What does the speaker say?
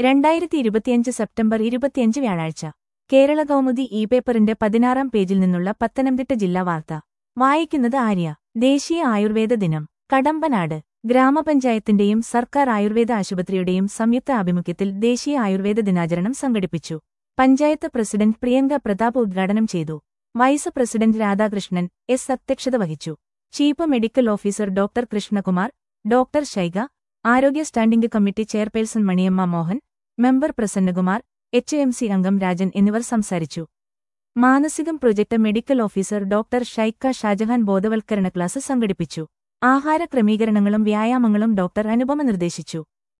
രണ്ടായിരത്തി ഇരുപത്തിയഞ്ച് സെപ്റ്റംബർ ഇരുപത്തിയഞ്ച് വ്യാഴാഴ്ച കേരള കൗമുദി ഇ പേപ്പറിന്റെ പതിനാറാം പേജിൽ നിന്നുള്ള പത്തനംതിട്ട ജില്ലാ വാർത്ത വായിക്കുന്നത് ആര്യ ദേശീയ ആയുർവേദ ദിനം കടമ്പനാട് ഗ്രാമപഞ്ചായത്തിന്റെയും സർക്കാർ ആയുർവേദ ആശുപത്രിയുടെയും സംയുക്ത ആഭിമുഖ്യത്തിൽ ദേശീയ ആയുർവേദ ദിനാചരണം സംഘടിപ്പിച്ചു പഞ്ചായത്ത് പ്രസിഡന്റ് പ്രിയങ്ക പ്രതാപ് ഉദ്ഘാടനം ചെയ്തു വൈസ് പ്രസിഡന്റ് രാധാകൃഷ്ണൻ എസ് അധ്യക്ഷത വഹിച്ചു chief medical officer doctor Krishnakumar doctor Shaika ആരോഗ്യ standing committee chairperson Maniyamma Mohan member Prasannakumar H M C അംഗം രാജൻ എന്നിവർ സംസാരിച്ചു മാനസികം project medical officer doctor Shaika Shahjahan ബോധവൽക്കരണ ക്ലാസ് സംഘടിപ്പിച്ചു ആഹാര ക്രമീകരണങ്ങളും വ്യായാമങ്ങളും ഡോക്ടർ അനുപമ നിർദ്ദേശിച്ചു